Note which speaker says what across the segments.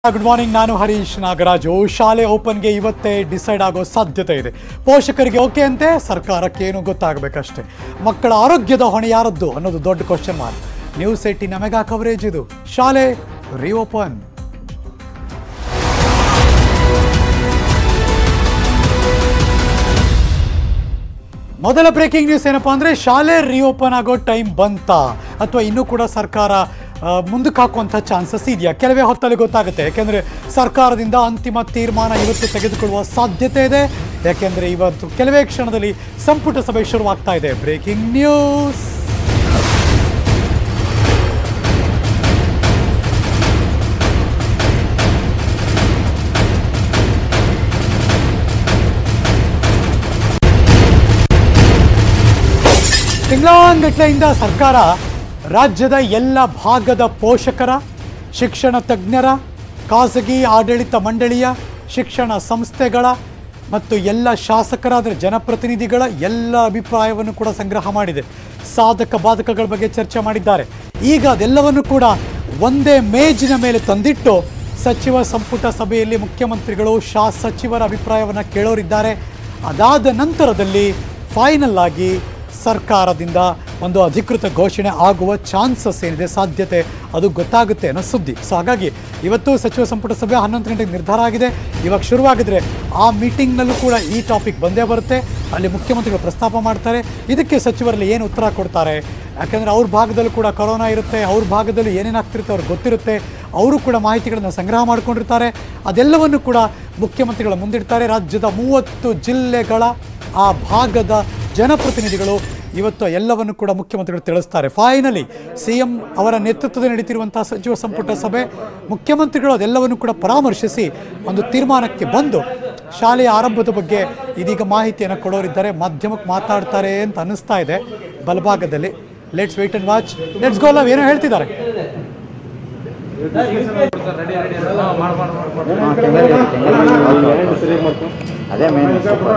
Speaker 1: Good morning ನಾನು ಹರೀಶ್ ನಾಗರಾಜು ಶಾಲೆ ಓಪನ್ಗೆ ಇವತ್ತೇ ಡಿಸೈಡ್ ಆಗೋ ಸಾಧ್ಯತೆ ಇದೆ ಪೋಷಕರಿಗೆ ಓಕೆ ಅಂತೆ ಸರ್ಕಾರಕ್ಕೇನು ಗೊತ್ತಾಗಬೇಕಷ್ಟೇ ಮಕ್ಕಳ ಆರೋಗ್ಯದ ಹೊಣೆ ಯಾರದ್ದು ಅನ್ನೋದು ದೊಡ್ಡ ಕ್ವಶನ್ ಮಾರ್ಕ್ ನ್ಯೂಸ್ ಏಟಿನ ಮೆಗಾ ಕವರೇಜ್ ಇದು ಶಾಲೆ ರಿಓಪನ್ ಮೊದಲ ಬ್ರೇಕಿಂಗ್ ನ್ಯೂಸ್ ಏನಪ್ಪಾ ಅಂದ್ರೆ ಶಾಲೆ ರಿಓಪನ್ ಆಗೋ ಟೈಮ್ ಬಂತಾ ಅಥವಾ ಇನ್ನೂ ಕೂಡ ಸರ್ಕಾರ ಆ, ಮುಂದಕ್ಕೆ ಹಾಕುವಂಥ ಚಾನ್ಸಸ್ ಇದೆಯಾ ಕೆಲವೇ ಹೊತ್ತಲ್ಲಿ ಗೊತ್ತಾಗುತ್ತೆ ಯಾಕೆಂದ್ರೆ ಸರ್ಕಾರದಿಂದ ಅಂತಿಮ ತೀರ್ಮಾನ ಇವತ್ತು ತೆಗೆದುಕೊಳ್ಳುವ ಸಾಧ್ಯತೆ ಇದೆ ಯಾಕೆಂದ್ರೆ ಇವತ್ತು ಕೆಲವೇ ಕ್ಷಣದಲ್ಲಿ ಸಂಪುಟ ಸಭೆ ಶುರುವಾಗ್ತಾ ಇದೆ ಬ್ರೇಕಿಂಗ್ ನ್ಯೂಸ್ ತಿಂಗಳಾಂಗಟ್ಲೆಯಿಂದ ಸರ್ಕಾರ ರಾಜ್ಯದ ಎಲ್ಲ ಭಾಗದ ಪೋಷಕರ ಶಿಕ್ಷಣ ತಜ್ಞರ ಖಾಸಗಿ ಆಡಳಿತ ಮಂಡಳಿಯ ಶಿಕ್ಷಣ ಸಂಸ್ಥೆಗಳ ಮತ್ತು ಎಲ್ಲ ಶಾಸಕರ ಅಂದರೆ ಜನಪ್ರತಿನಿಧಿಗಳ ಎಲ್ಲ ಅಭಿಪ್ರಾಯವನ್ನು ಕೂಡ ಸಂಗ್ರಹ ಮಾಡಿದೆ ಸಾಧಕ ಬಾಧಕಗಳ ಬಗ್ಗೆ ಚರ್ಚೆ ಮಾಡಿದ್ದಾರೆ ಈಗ ಅದೆಲ್ಲವನ್ನು ಕೂಡ ಒಂದೇ ಮೇಜಿನ ಮೇಲೆ ತಂದಿಟ್ಟು ಸಚಿವ ಸಂಪುಟ ಸಭೆಯಲ್ಲಿ ಮುಖ್ಯಮಂತ್ರಿಗಳು ಶಾ ಸಚಿವರ ಅಭಿಪ್ರಾಯವನ್ನು ಕೇಳೋರಿದ್ದಾರೆ ಅದಾದ ನಂತರದಲ್ಲಿ ಫೈನಲ್ ಆಗಿ ಸರ್ಕಾರದಿಂದ ಒಂದು ಅಧಿಕೃತ ಘೋಷಣೆ ಆಗುವ ಚಾನ್ಸಸ್ ಏನಿದೆ ಸಾಧ್ಯತೆ ಅದು ಗೊತ್ತಾಗುತ್ತೆ ಅನ್ನೋ ಸುದ್ದಿ ಸೊ ಹಾಗಾಗಿ ಇವತ್ತು ಸಚಿವ ಸಂಪುಟ ಸಭೆ ಹನ್ನೊಂದು ಗಂಟೆಗೆ ನಿರ್ಧಾರ ಆಗಿದೆ ಇವಾಗ ಶುರುವಾಗಿದ್ರೆ ಆ ಮೀಟಿಂಗ್ನಲ್ಲೂ ಕೂಡ ಈ ಟಾಪಿಕ್ ಬಂದೇ ಬರುತ್ತೆ ಅಲ್ಲಿ ಮುಖ್ಯಮಂತ್ರಿಗಳು ಪ್ರಸ್ತಾಪ ಮಾಡ್ತಾರೆ ಇದಕ್ಕೆ ಸಚಿವರಲ್ಲಿ ಏನು ಉತ್ತರ ಕೊಡ್ತಾರೆ ಯಾಕಂದರೆ ಅವ್ರ ಭಾಗದಲ್ಲೂ ಕೂಡ ಕೊರೋನಾ ಇರುತ್ತೆ ಅವ್ರ ಭಾಗದಲ್ಲಿ ಏನೇನಾಗ್ತಿರುತ್ತೆ ಅವ್ರಿಗೆ ಗೊತ್ತಿರುತ್ತೆ ಅವರು ಕೂಡ ಮಾಹಿತಿಗಳನ್ನು ಸಂಗ್ರಹ ಮಾಡ್ಕೊಂಡಿರ್ತಾರೆ ಅದೆಲ್ಲವನ್ನು ಕೂಡ ಮುಖ್ಯಮಂತ್ರಿಗಳ ಮುಂದಿಡ್ತಾರೆ ರಾಜ್ಯದ ಮೂವತ್ತು ಜಿಲ್ಲೆಗಳ ಆ ಭಾಗದ ಜನಪ್ರತಿನಿಧಿಗಳು ಇವತ್ತು ಎಲ್ಲವನ್ನು ಕೂಡ ಮುಖ್ಯಮಂತ್ರಿಗಳು ತಿಳಿಸ್ತಾರೆ ಫೈನಲಿ ಸಿ ಎಂ ಅವರ ನೇತೃತ್ವದಲ್ಲಿ ನಡೀತಿರುವಂತಹ ಸಚಿವ ಸಂಪುಟ ಸಭೆ ಮುಖ್ಯಮಂತ್ರಿಗಳು ಅದೆಲ್ಲವನ್ನು ಕೂಡ ಪರಾಮರ್ಶಿಸಿ ಒಂದು ತೀರ್ಮಾನಕ್ಕೆ ಬಂದು ಶಾಲೆಯ ಆರಂಭದ ಬಗ್ಗೆ ಇದೀಗ ಮಾಹಿತಿಯನ್ನು ಕೊಡೋರಿದ್ದಾರೆ ಮಾಧ್ಯಮಕ್ಕೆ ಮಾತಾಡ್ತಾರೆ ಅಂತ ಅನ್ನಿಸ್ತಾ ಇದೆ ಬಲಭಾಗದಲ್ಲಿ let's wait and watch let's go live ಏನೋ ಹೇಳ್ತಿದ್ದಾರೆ
Speaker 2: ಅದೇ ಮೇನ್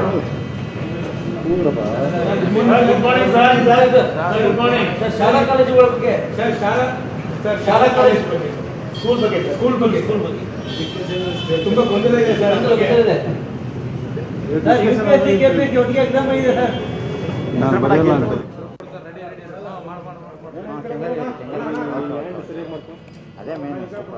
Speaker 3: ಶಾಲಾ ಕಾಲೇಜುಗಳ ಬಗ್ಗೆ ಶಾಲಾ ಶಾಲಾ ಕಾಲೇಜು ಬಗ್ಗೆ
Speaker 4: ಸ್ಕೂಲ್ ಬಗ್ಗೆ ಸ್ಕೂಲ್ ಬಗ್ಗೆ ಸ್ಕೂಲ್ ಬಗ್ಗೆ ತುಂಬಾ ಗೊಂದಲ ಇದೆ ಸರ್ ಅದ್ರ ಬಗ್ಗೆ.
Speaker 3: ಯುಪಿಎಸ್ಸಿ ಕೆಪಿಎಸ್ಸಿ ಒಟ್ಟಿಗೆ ಎಕ್ಸಾಮ್ ಇದೆ ಸರ್
Speaker 2: ನಾನು ಬರೆಯಲ್ಲ ಅಂತ ಅದೇ ಮೇನ್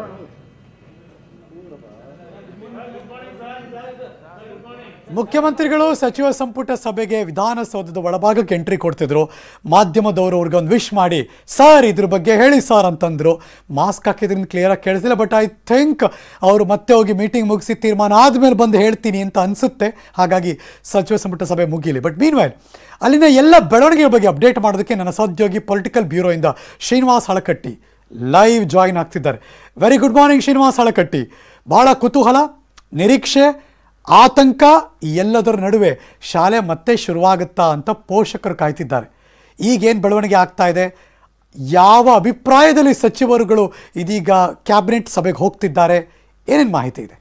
Speaker 1: ಮುಖ್ಯಮಂತ್ರಿಗಳು ಸಚಿವ ಸಂಪುಟ ಸಭೆಗೆ ವಿಧಾನಸೌಧದ ಒಳಭಾಗಕ್ಕೆ ಎಂಟ್ರಿ ಕೊಡ್ತಿದ್ರು ಮಾಧ್ಯಮದವರು ಅವ್ರಿಗೆ ಒಂದು ವಿಶ್ ಮಾಡಿ ಸರ್ ಇದ್ರ ಬಗ್ಗೆ ಹೇಳಿ ಸರ್ ಅಂತಂದ್ರು ಮಾಸ್ಕ್ ಹಾಕಿದ್ರಿಂದ ಕ್ಲಿಯರಾಗಿ ಕೇಳಿಸಿಲ್ಲ ಬಟ್ ಐ ಥಿಂಕ್ ಅವರು ಮತ್ತೆ ಹೋಗಿ ಮೀಟಿಂಗ್ ಮುಗಿಸಿ ತೀರ್ಮಾನ ಆದಮೇಲೆ ಬಂದು ಹೇಳ್ತೀನಿ ಅಂತ ಅನಿಸುತ್ತೆ ಹಾಗಾಗಿ ಸಚಿವ ಸಂಪುಟ ಸಭೆ ಮುಗೀಲಿ ಬಟ್ ಮೀನ್ ವೈಲ್ ಅಲ್ಲಿನ ಎಲ್ಲ ಬೆಳವಣಿಗೆಗಳ ಬಗ್ಗೆ ಅಪ್ಡೇಟ್ ಮಾಡೋದಕ್ಕೆ ನನ್ನ ಸಹೋದ್ಯೋಗಿ ಪೊಲಿಟಿಕಲ್ ಬ್ಯೂರೋಯಿಂದ ಶ್ರೀನಿವಾಸ್ ಹಳಕಟ್ಟಿ ಲೈವ್ ಜಾಯಿನ್ ಆಗ್ತಿದ್ದಾರೆ very good morning Srinivas Halakatti ಭಾಳ ಕುತೂಹಲ ನಿರೀಕ್ಷೆ ಆತಂಕ ಈ ಎಲ್ಲದರ ನಡುವೆ ಶಾಲೆ ಮತ್ತೆ ಶುರುವಾಗುತ್ತಾ ಅಂತ ಪೋಷಕರು ಕಾಯ್ತಿದ್ದಾರೆ ಈಗೇನು ಬೆಳವಣಿಗೆ ಆಗ್ತಾ ಇದೆ ಯಾವ ಅಭಿಪ್ರಾಯದಲ್ಲಿ ಸಚಿವರುಗಳು ಇದೀಗ ಕ್ಯಾಬಿನೆಟ್ ಸಭೆಗೆ ಹೋಗ್ತಿದ್ದಾರೆ ಏನೇನು ಮಾಹಿತಿ ಇದೆ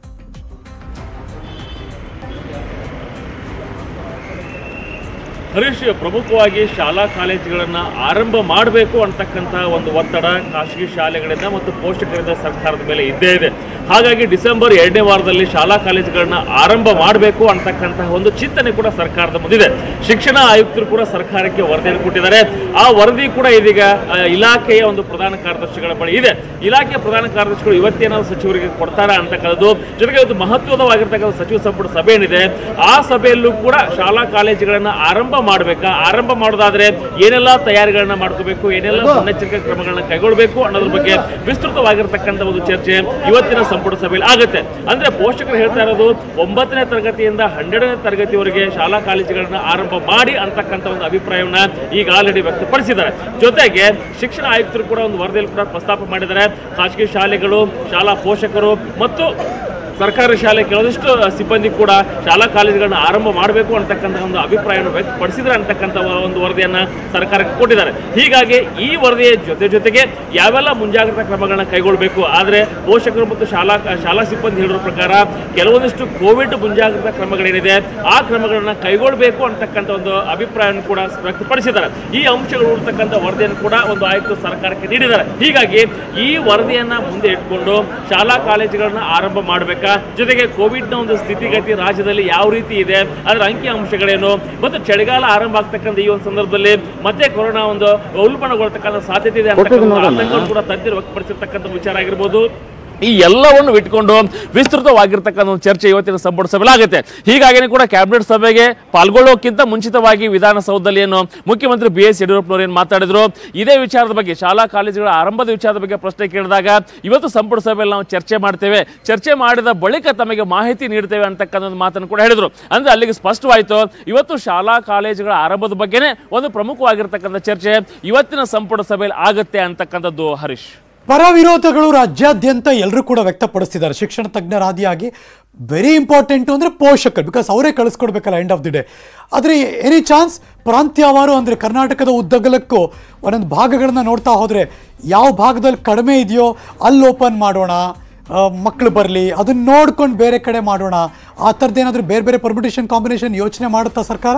Speaker 5: ಹರೀಶ್ ಪ್ರಮುಖವಾಗಿ ಶಾಲಾ ಕಾಲೇಜುಗಳನ್ನು ಆರಂಭ ಮಾಡಬೇಕು ಅಂತಕ್ಕಂಥ ಒಂದು ಒತ್ತಡ ಖಾಸಗಿ ಶಾಲೆಗಳಿಂದ ಮತ್ತು ಪೋಷಕರಿಂದ ಸರ್ಕಾರದ ಮೇಲೆ ಇದ್ದೇ ಇದೆ ಹಾಗಾಗಿ ಡಿಸೆಂಬರ್ ಎರಡನೇ ವಾರದಲ್ಲಿ ಶಾಲಾ ಕಾಲೇಜುಗಳನ್ನ ಆರಂಭ ಮಾಡಬೇಕು ಅಂತಕ್ಕಂತಹ ಒಂದು ಚಿಂತನೆ ಕೂಡ ಸರ್ಕಾರದ ಮುಂದಿದೆ ಶಿಕ್ಷಣ ಆಯುಕ್ತರು ಕೂಡ ಸರ್ಕಾರಕ್ಕೆ ವರದಿಯನ್ನು ಕೊಟ್ಟಿದ್ದಾರೆ ಆ ವರದಿ ಕೂಡ ಇದೀಗ ಆ, ಇಲಾಖೆಯ ಒಂದು ಪ್ರಧಾನ ಕಾರ್ಯದರ್ಶಿಗಳ ಬಳಿ ಇದೆ ಇಲಾಖೆಯ ಪ್ರಧಾನ ಕಾರ್ಯದರ್ಶಿಗಳು ಇವತ್ತೇನಾದ್ರು ಸಚಿವರಿಗೆ ಕೊಡ್ತಾರಾ ಅಂತಕ್ಕಂಥದ್ದು ಜೊತೆಗೆ ಇವತ್ತು ಮಹತ್ವದವಾಗಿರ್ತಕ್ಕಂಥ ಸಚಿವ ಸಂಪುಟ ಸಭೆ ಏನಿದೆ ಆ ಸಭೆಯಲ್ಲೂ ಕೂಡ ಶಾಲಾ ಕಾಲೇಜುಗಳನ್ನ ಆರಂಭ ಮಾಡಬೇಕಾ ಆರಂಭ ಮಾಡೋದಾದ್ರೆ ಏನೆಲ್ಲ ತಯಾರಿಗಳನ್ನ ಮಾಡ್ಕೋಬೇಕು ಏನೆಲ್ಲ ಮುನ್ನೆಚ್ಚರಿಕೆ ಕ್ರಮಗಳನ್ನ ಕೈಗೊಳ್ಳಬೇಕು ಅನ್ನೋದ್ರ ಬಗ್ಗೆ ವಿಸ್ತೃತವಾಗಿರ್ತಕ್ಕಂಥ ಒಂದು ಚರ್ಚೆ ಇವತ್ತಿನ ಸಂಪುಟ ಸಭೆಯಲ್ಲಿ ಆಗುತ್ತೆ ಅಂದ್ರೆ ಪೋಷಕರು ಹೇಳ್ತಾ ಇರೋದು ಒಂಬತ್ತನೇ ತರಗತಿಯಿಂದ ಹನ್ನೆರಡನೇ ತರಗತಿವರೆಗೆ ಶಾಲಾ ಕಾಲೇಜುಗಳನ್ನ ಆರಂಭ ಮಾಡಿ ಅಂತಕ್ಕಂಥ ಒಂದು ಅಭಿಪ್ರಾಯವನ್ನ ಈಗ ಆಲ್ರೆಡಿ ವ್ಯಕ್ತಪಡಿಸಿದ್ದಾರೆ ಜೊತೆಗೆ ಶಿಕ್ಷಣ ಆಯುಕ್ತರು ಕೂಡ ಒಂದು ವರದಿಯಲ್ಲಿ ಕೂಡ ಪ್ರಸ್ತಾಪ ಮಾಡಿದ್ದಾರೆ ಖಾಸಗಿ ಶಾಲೆಗಳು ಶಾಲಾ ಪೋಷಕರು ಮತ್ತು ಸರ್ಕಾರಿ ಶಾಲೆ ಕೆಲವಷ್ಟು ಸಿಬ್ಬಂದಿ ಕೂಡ ಶಾಲಾ ಕಾಲೇಜುಗಳನ್ನ ಆರಂಭ ಮಾಡಬೇಕು ಅಂತಕ್ಕಂಥ ಒಂದು ಅಭಿಪ್ರಾಯವನ್ನು ವ್ಯಕ್ತಪಡಿಸಿದ್ರೆ ಅಂತಕ್ಕಂಥ ಒಂದು ವರದಿಯನ್ನ ಸರ್ಕಾರಕ್ಕೆ ಕೊಟ್ಟಿದ್ದಾರೆ ಹೀಗಾಗಿ ಈ ವರದಿಯ ಜೊತೆ ಜೊತೆಗೆ ಯಾವೆಲ್ಲ ಮುಂಜಾಗ್ರತಾ ಕ್ರಮಗಳನ್ನ ಕೈಗೊಳ್ಳಬೇಕು ಆದರೆ ಪೋಷಕರು ಮತ್ತು ಶಾಲಾ ಶಾಲಾ ಸಿಬ್ಬಂದಿ ಹೇಳಿರೋ ಪ್ರಕಾರ ಕೆಲವೊಂದಿಷ್ಟು ಕೋವಿಡ್ ಮುಂಜಾಗ್ರತಾ ಕ್ರಮಗಳೇನಿದೆ ಆ ಕ್ರಮಗಳನ್ನ ಕೈಗೊಳ್ಳಬೇಕು ಅಂತಕ್ಕಂಥ ಒಂದು ಅಭಿಪ್ರಾಯವನ್ನು ಕೂಡ ವ್ಯಕ್ತಪಡಿಸಿದ್ದಾರೆ ಈ ಅಂಶಗಳು ಇರ್ತಕ್ಕಂಥ ವರದಿಯನ್ನು ಕೂಡ ಒಂದು ಆಯುಕ್ತ ಸರ್ಕಾರಕ್ಕೆ ನೀಡಿದ್ದಾರೆ ಹೀಗಾಗಿ ಈ ವರದಿಯನ್ನ ಮುಂದೆ ಇಟ್ಕೊಂಡು ಶಾಲಾ ಕಾಲೇಜುಗಳನ್ನ ಆರಂಭ ಮಾಡಬೇಕಾ ಜೊತೆಗೆ ಕೋವಿಡ್ನ ಒಂದು ಸ್ಥಿತಿಗತಿ ರಾಜ್ಯದಲ್ಲಿ ಯಾವ ರೀತಿ ಇದೆ ಅದರ ಅಂಕಿ ಅಂಶಗಳೇನು ಮತ್ತು ಚಳಿಗಾಲ ಆರಂಭ ಆಗ್ತಕ್ಕಂಥ ಈ ಒಂದು ಸಂದರ್ಭದಲ್ಲಿ ಮತ್ತೆ ಕೊರೋನಾ ಒಂದು ಉಲ್ಬಣಗೊಳ್ತಕ್ಕಂಥ ಸಾಧ್ಯತೆ ಇದೆ ಅಂತಕ್ಕಂಥ ಒಂದು ಆತಂಕವನ್ನು ಕೂಡ ತಜ್ಞರು ವ್ಯಕ್ತಪಡಿಸಿರ್ತಕ್ಕಂಥ ವಿಚಾರ ಆಗಿರ್ಬೋದು ಈ ಎಲ್ಲವನ್ನು ಇಟ್ಕೊಂಡು ವಿಸ್ತೃತವಾಗಿರ್ತಕ್ಕಂಥ ಒಂದು ಚರ್ಚೆ ಇವತ್ತಿನ ಸಂಪುಟ ಸಭೆಯಲ್ಲಿ ಆಗುತ್ತೆ ಹೀಗಾಗಿ ಕೂಡ ಕ್ಯಾಬಿನೆಟ್ ಸಭೆಗೆ ಪಾಲ್ಗೊಳ್ಳೋಕ್ಕಿಂತ ಮುಂಚಿತವಾಗಿ ವಿಧಾನಸೌಧದಲ್ಲಿ ಏನು ಮುಖ್ಯಮಂತ್ರಿ ಬಿ ಎಸ್ ಯಡಿಯೂರಪ್ಪನವರು ಏನು ಮಾತಾಡಿದ್ರು ಇದೇ ವಿಚಾರದ ಬಗ್ಗೆ ಶಾಲಾ ಕಾಲೇಜುಗಳ ಆರಂಭದ ವಿಚಾರದ ಬಗ್ಗೆ ಪ್ರಶ್ನೆ ಕೇಳಿದಾಗ ಇವತ್ತು ಸಂಪುಟ ಸಭೆಯಲ್ಲಿ ನಾವು ಚರ್ಚೆ ಮಾಡ್ತೇವೆ ಚರ್ಚೆ ಮಾಡಿದ ಬಳಿಕ ತಮಗೆ ಮಾಹಿತಿ ನೀಡ್ತೇವೆ ಅಂತಕ್ಕಂಥ ಒಂದು ಮಾತನ್ನು ಕೂಡ ಹೇಳಿದ್ರು ಅಂದ್ರೆ ಅಲ್ಲಿಗೆ ಸ್ಪಷ್ಟವಾಯಿತು ಇವತ್ತು ಶಾಲಾ ಕಾಲೇಜುಗಳ ಆರಂಭದ ಬಗ್ಗೆನೇ ಒಂದು ಪ್ರಮುಖವಾಗಿರ್ತಕ್ಕಂಥ ಚರ್ಚೆ ಇವತ್ತಿನ ಸಂಪುಟ ಸಭೆಯಲ್ಲಿ ಆಗುತ್ತೆ ಅಂತಕ್ಕಂಥದ್ದು ಹರೀಶ್
Speaker 1: ಪರ ವಿರೋಧಗಳು ರಾಜ್ಯಾದ್ಯಂತ ಎಲ್ಲರೂ ಕೂಡ ವ್ಯಕ್ತಪಡಿಸ್ತಿದ್ದಾರೆ ಶಿಕ್ಷಣ ತಜ್ಞರಾದಿಯಾಗಿ ವೆರಿ ಇಂಪಾರ್ಟೆಂಟು ಅಂದರೆ ಪೋಷಕರು ಬಿಕಾಸ್ ಅವರೇ ಕಳಿಸ್ಕೊಡ್ಬೇಕಲ್ಲ ಎಂಡ್ ಆಫ್ ದಿ ಡೇ ಆದರೆ ಎನಿ ಚಾನ್ಸ್ ಪ್ರಾಂತ್ಯವಾರು ಅಂದರೆ ಕರ್ನಾಟಕದ ಉದ್ದಗಲಕ್ಕೂ ಒಂದೊಂದು ಭಾಗಗಳನ್ನ ನೋಡ್ತಾ ಹೋದರೆ ಯಾವ ಭಾಗದಲ್ಲಿ ಕಡಿಮೆ ಇದೆಯೋ ಅಲ್ಲಿ ಓಪನ್ ಮಾಡೋಣ ಮಕ್ಕಳು ಬರಲಿ ಅದನ್ನ ನೋಡ್ಕೊಂಡು ಬೇರೆ ಕಡೆ ಮಾಡೋಣ ಆ ಥರದ್ದೇನಾದರೂ ಬೇರೆ ಬೇರೆ ಪರ್ಮಿಟೇಷನ್ ಕಾಂಬಿನೇಷನ್ ಯೋಚನೆ ಮಾಡುತ್ತಾ ಸರ್ಕಾರ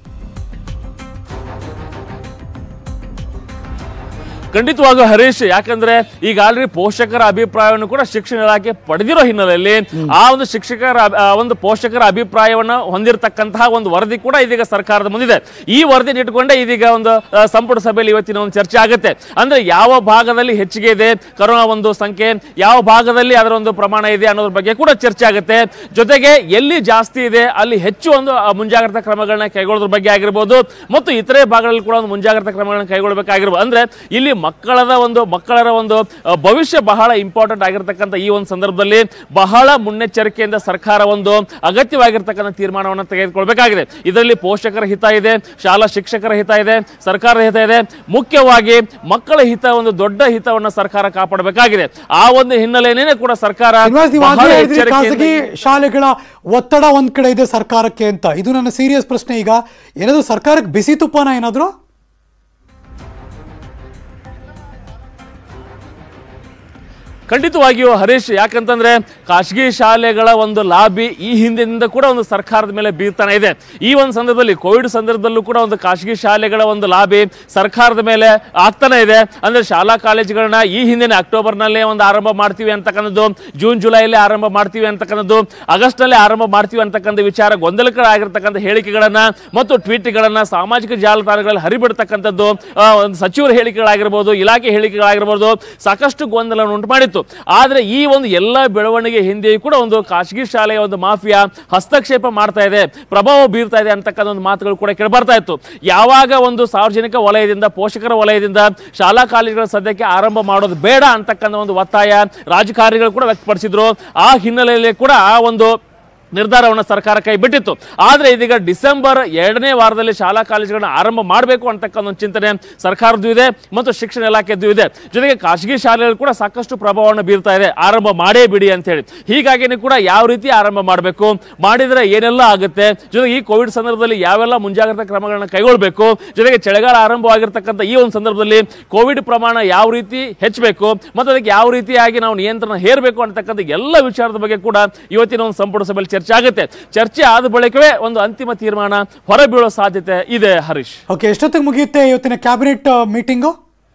Speaker 5: ಖಂಡಿತವಾಗೂ ಹರೀಶ್ ಯಾಕಂದ್ರೆ ಈಗ ಆಲ್ರೆಡಿ ಪೋಷಕರ ಅಭಿಪ್ರಾಯವನ್ನು ಕೂಡ ಶಿಕ್ಷಣ ಇಲಾಖೆ ಪಡೆದಿರೋ ಹಿನ್ನೆಲೆಯಲ್ಲಿ ಆ ಒಂದು ಶಿಕ್ಷಕರ ಅಭಿ- ಆ ಒಂದು ಪೋಷಕರ ಅಭಿಪ್ರಾಯವನ್ನ ಹೊಂದಿರತಕ್ಕಂತಹ ಒಂದು ವರದಿ ಕೂಡ ಇದೀಗ ಸರ್ಕಾರದ ಮುಂದಿದೆ ಈ ವರದಿ ಇಟ್ಕೊಂಡೇ ಇದೀಗ ಒಂದು ಆ, ಸಂಪುಟ ಸಭೆಯಲ್ಲಿ ಇವತ್ತಿನ ಒಂದು ಚರ್ಚೆ ಆಗುತ್ತೆ ಅಂದ್ರೆ ಯಾವ ಭಾಗದಲ್ಲಿ ಹೆಚ್ಚಿಗೆ ಇದೆ ಕರೋನಾ ಒಂದು ಸಂಖ್ಯೆ ಯಾವ ಭಾಗದಲ್ಲಿ ಅದರ ಒಂದು ಪ್ರಮಾಣ ಇದೆ ಅನ್ನೋದ್ರ ಬಗ್ಗೆ ಕೂಡ ಚರ್ಚೆ ಆಗುತ್ತೆ ಜೊತೆಗೆ ಎಲ್ಲಿ ಜಾಸ್ತಿ ಇದೆ ಅಲ್ಲಿ ಹೆಚ್ಚು ಒಂದು ಆ, ಮುಂಜಾಗ್ರತಾ ಕ್ರಮಗಳನ್ನ ಕೈಗೊಳ್ಳೋದ್ರ ಬಗ್ಗೆ ಆಗಿರ್ಬೋದು ಮತ್ತು ಇತರೆ ಭಾಗಗಳಲ್ಲಿ ಕೂಡ ಒಂದು ಮುಂಜಾಗ್ರತಾ ಕ್ರಮಗಳನ್ನ ಕೈಗೊಳ್ಳಬೇಕಾಗಿರ್ಬೋದು ಅಂದ್ರೆ ಇಲ್ಲಿ ಮಕ್ಕಳದ ಒಂದು ಮಕ್ಕಳರ ಒಂದು ಆ, ಭವಿಷ್ಯ ಬಹಳ ಇಂಪಾರ್ಟೆಂಟ್ ಆಗಿರ್ತಕ್ಕಂಥ ಈ ಒಂದು ಸಂದರ್ಭದಲ್ಲಿ ಬಹಳ ಮುನ್ನೆಚ್ಚರಿಕೆಯಿಂದ ಸರ್ಕಾರ ಒಂದು ಅಗತ್ಯವಾಗಿರ್ತಕ್ಕಂಥ ತೀರ್ಮಾನವನ್ನು ತೆಗೆದುಕೊಳ್ಬೇಕಾಗಿದೆ ಇದರಲ್ಲಿ ಪೋಷಕರ ಹಿತ ಇದೆ ಶಾಲಾ ಶಿಕ್ಷಕರ ಹಿತ ಇದೆ ಸರ್ಕಾರದ ಹಿತ ಇದೆ ಮುಖ್ಯವಾಗಿ ಮಕ್ಕಳ ಹಿತ ಒಂದು ದೊಡ್ಡ ಹಿತವನ್ನು ಸರ್ಕಾರ ಕಾಪಾಡಬೇಕಾಗಿದೆ ಆ ಒಂದು ಹಿನ್ನೆಲೆಯೇ ಕೂಡ ಸರ್ಕಾರ
Speaker 1: ಶ್ರೀನಿವಾಸ್, ನೀವು
Speaker 5: ಬಹಳ
Speaker 1: ಆಗ್ಲೇ ಹೇಳಿದ್ರಿ
Speaker 5: ಎಚ್ಚರಿಕೆಯಿಂದ
Speaker 1: ಖಾಸಗಿ ಶಾಲೆಗಳ ಒತ್ತಡ ಒಂದ್ ಕಡೆ ಇದೆ ಸರ್ಕಾರಕ್ಕೆ ಅಂತ ಇದು ನನ್ನ ಸೀರಿಯಸ್ ಪ್ರಶ್ನೆ ಈಗ ಏನಾದ್ರು ಸರ್ಕಾರಕ್ಕೆ ಬಿಸಿ ತುಪ್ಪನ ಏನಾದ್ರು
Speaker 5: ಖಂಡಿತವಾಗಿಯೂ ಹರೀಶ್ ಯಾಕಂತಂದ್ರೆ ಖಾಸಗಿ ಶಾಲೆಗಳ ಒಂದು ಲಾಬಿ ಈ ಹಿಂದಿನಿಂದ ಕೂಡ ಒಂದು ಸರ್ಕಾರದ ಮೇಲೆ ಬೀರ್ತಾನೆ ಇದೆ ಈ ಒಂದು ಸಂದರ್ಭದಲ್ಲಿ ಕೋವಿಡ್ ಸಂದರ್ಭದಲ್ಲೂ ಕೂಡ ಒಂದು ಖಾಸಗಿ ಶಾಲೆಗಳ ಒಂದು ಲಾಬಿ ಸರ್ಕಾರದ ಮೇಲೆ ಆಗ್ತಾನೆ ಇದೆ ಅಂದ್ರೆ ಶಾಲಾ ಕಾಲೇಜುಗಳನ್ನ ಈ ಹಿಂದಿನ ಅಕ್ಟೋಬರ್ನಲ್ಲೇ ಒಂದು ಆರಂಭ ಮಾಡ್ತೀವಿ ಅಂತಕ್ಕಂಥದ್ದು ಜೂನ್ ಜುಲೈಲಿ ಆರಂಭ ಮಾಡ್ತೀವಿ ಅಂತಕ್ಕಂಥದ್ದು ಆಗಸ್ಟ್ ನಲ್ಲಿ ಆರಂಭ ಮಾಡ್ತೀವಿ ಅಂತಕ್ಕಂಥ ವಿಚಾರ ಗೊಂದಲಕರಾಗಿರ್ತಕ್ಕಂಥ ಹೇಳಿಕೆಗಳನ್ನ ಮತ್ತು ಟ್ವೀಟ್ಗಳನ್ನ ಸಾಮಾಜಿಕ ಜಾಲತಾಣಗಳಲ್ಲಿ ಹರಿಬಿಡ್ತಕ್ಕಂಥದ್ದು ಆ, ಒಂದು ಸಚಿವರ ಹೇಳಿಕೆಗಳಾಗಿರ್ಬೋದು ಇಲಾಖೆ ಹೇಳಿಕೆಗಳಾಗಿರ್ಬೋದು ಸಾಕಷ್ಟು ಗೊಂದಲವನ್ನು ಉಂಟು ಮಾಡಿತ್ತು ಆದ್ರೆ ಈ ಒಂದು ಎಲ್ಲ ಬೆಳವಣಿಗೆ ಹಿಂದೆಯೂ ಕೂಡ ಒಂದು ಖಾಸಗಿ ಶಾಲೆಯ ಒಂದು ಮಾಫಿಯಾ ಹಸ್ತಕ್ಷೇಪ ಮಾಡ್ತಾ ಇದೆ ಪ್ರಭಾವ ಬೀರ್ತಾ ಇದೆ ಅಂತಕ್ಕಂಥ ಒಂದು ಮಾತುಗಳು ಕೂಡ ಕೇಳಬರ್ತಾ ಇತ್ತು ಯಾವಾಗ ಒಂದು ಸಾರ್ವಜನಿಕ ವಲಯದಿಂದ ಪೋಷಕರ ವಲಯದಿಂದ ಶಾಲಾ ಕಾಲೇಜುಗಳ ಸದ್ಯಕ್ಕೆ ಆರಂಭ ಮಾಡೋದು ಬೇಡ ಅಂತಕ್ಕಂಥ ಒಂದು ಒತ್ತಾಯ ರಾಜಕಾರಣಿಗಳು ಕೂಡ ವ್ಯಕ್ತಪಡಿಸಿದ್ರು ಆ ಹಿನ್ನೆಲೆಯಲ್ಲಿ ಕೂಡ ಆ ಒಂದು ನಿರ್ಧಾರವನ್ನು ಸರ್ಕಾರ ಕೈ ಬಿಟ್ಟಿತ್ತು ಆದರೆ ಇದೀಗ ಡಿಸೆಂಬರ್ ಎರಡನೇ ವಾರದಲ್ಲಿ ಶಾಲಾ ಕಾಲೇಜುಗಳನ್ನ ಆರಂಭ ಮಾಡಬೇಕು ಅಂತಕ್ಕಂಥ ಒಂದು ಚಿಂತನೆ ಸರ್ಕಾರದ್ದು ಇದೆ ಮತ್ತು ಶಿಕ್ಷಣ ಇಲಾಖೆದ್ದು ಇದೆ ಜೊತೆಗೆ ಖಾಸಗಿ ಶಾಲೆಗಳು ಕೂಡ ಸಾಕಷ್ಟು ಪ್ರಭಾವವನ್ನು ಬೀರ್ತಾ ಇದೆ ಆರಂಭ ಮಾಡೇ ಬಿಡಿ ಅಂತ ಹೇಳಿ ಹೀಗಾಗಿ ಕೂಡ ಯಾವ ರೀತಿ ಆರಂಭ ಮಾಡಬೇಕು ಮಾಡಿದ್ರೆ ಏನೆಲ್ಲ ಆಗುತ್ತೆ ಜೊತೆಗೆ ಈ ಕೋವಿಡ್ ಸಂದರ್ಭದಲ್ಲಿ ಯಾವೆಲ್ಲ ಮುಂಜಾಗ್ರತಾ ಕ್ರಮಗಳನ್ನ ಕೈಗೊಳ್ಳಬೇಕು ಜೊತೆಗೆ ಚಳಿಗಾಲ ಆರಂಭವಾಗಿರ್ತಕ್ಕಂಥ ಈ ಒಂದು ಸಂದರ್ಭದಲ್ಲಿ ಕೋವಿಡ್ ಪ್ರಮಾಣ ಯಾವ ರೀತಿ ಹೆಚ್ಚಬೇಕು ಮತ್ತು ಅದಕ್ಕೆ ಯಾವ ರೀತಿಯಾಗಿ ನಾವು ನಿಯಂತ್ರಣ ಹೇರಬೇಕು ಅಂತಕ್ಕಂಥ ಎಲ್ಲ ವಿಚಾರದ ಬಗ್ಗೆ ಕೂಡ ಇವತ್ತಿನ ಒಂದು ಸಂಪುಟ ಸಭೆಯಲ್ಲಿ ಚರ್ಚೆ ಆಗುತ್ತೆ ಚರ್ಚೆ ಆದ ಬಳಿಕವೇ ಒಂದು ಅಂತಿಮ ತೀರ್ಮಾನ ಹೊರಬೀಳೋ ಸಾಧ್ಯತೆ ಇದೆ ಹರೀಶ್
Speaker 1: ಓಕೆ ಎಷ್ಟೊತ್ತಿಗೆ ಮುಗಿಯುತ್ತೆ ಇವತ್ತಿನ ಕ್ಯಾಬಿನೆಟ್ ಮೀಟಿಂಗು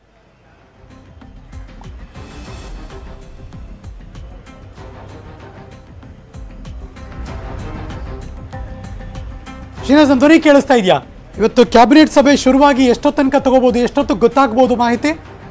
Speaker 1: ಶ್ರೀನಿವಾಸ್ ನನ್ನ ಧ್ವನಿ ಕೇಳಿಸ್ತಾ ಇದೆಯಾ ಇವತ್ತು ಕ್ಯಾಬಿನೆಟ್ ಸಭೆ ಶುರುವಾಗಿ ಎಷ್ಟೊತ್ತು ತನಕ ತಗೋಬಹುದು ಎಷ್ಟೊತ್ತು ಗೊತ್ತಾಗ್ಬೋದು ಮಾಹಿತಿ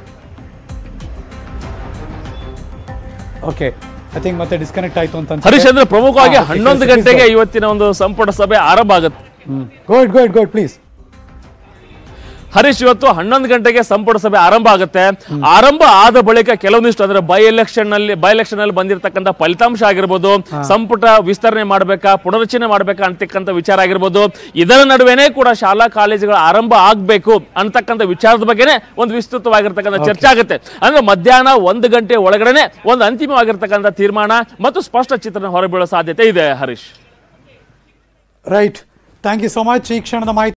Speaker 1: ಓಕೆ ಐ ಥಿಂಕ್ ಮತ್ತೆ ಡಿಸ್ಕನೆಕ್ಟ್ ಆಯ್ತು ಅಂತ ಅನ್ಸುತ್ತೆ.
Speaker 5: ಹರೀಶ್ ಅಂದ್ರೆ ಪ್ರಮುಖವಾಗಿ
Speaker 1: ಹಾ, okay,
Speaker 5: ಹನ್ನೊಂದು
Speaker 1: please, please
Speaker 5: ಗಂಟೆಗೆ
Speaker 1: go.
Speaker 5: ಇವತ್ತಿನ ಒಂದು ಸಂಪುಟ ಸಭೆ ಆರಂಭ ಆಗುತ್ತೆ
Speaker 1: ಹ್ಮ್ ಗೋಡ್ ಗೋಡ್ ಗೋಡ್ ಪ್ಲೀಸ್
Speaker 5: ಹರೀಶ್ ಇವತ್ತು ಹನ್ನೊಂದು ಗಂಟೆಗೆ ಸಂಪುಟ ಸಭೆ ಆರಂಭ ಆಗುತ್ತೆ ಆರಂಭ ಆದ ಬಳಿಕ ಕೆಲವೊಂದಿಷ್ಟು ಅಂದ್ರೆ ಬೈ ಎಲೆಕ್ಷನ್ ನಲ್ಲಿ ಬೈ ಎಲೆಕ್ಷನ್ ನಲ್ಲಿ ಬಂದಿರತಕ್ಕಂಥ ಫಲಿತಾಂಶ ಆಗಿರ್ಬೋದು ಸಂಪುಟ ವಿಸ್ತರಣೆ ಮಾಡ್ಬೇಕಾ ಪುನರಚನೆ ಮಾಡ್ಬೇಕಾ ಅಂತಕ್ಕಂಥ ವಿಚಾರ ಆಗಿರ್ಬೋದು ಇದರ ನಡುವೆನೇ ಕೂಡ ಶಾಲಾ ಕಾಲೇಜುಗಳ ಆರಂಭ ಆಗ್ಬೇಕು ಅಂತಕ್ಕಂಥ ವಿಚಾರದ ಬಗ್ಗೆನೇ ಒಂದು ವಿಸ್ತೃತವಾಗಿರ್ತಕ್ಕಂಥ ಚರ್ಚೆ ಆಗುತ್ತೆ ಅಂದ್ರೆ ಮಧ್ಯಾಹ್ನ ಒಂದು ಗಂಟೆ ಒಳಗಡೆನೆ ಒಂದು ಅಂತಿಮವಾಗಿರ್ತಕ್ಕಂಥ ತೀರ್ಮಾನ ಮತ್ತು ಸ್ಪಷ್ಟ ಚಿತ್ರಣ ಹೊರಬೀಳೋ ಸಾಧ್ಯತೆ ಇದೆ Harish
Speaker 1: right thank you so much ಈ ಕ್ಷಣದ ಮಾಹಿತಿ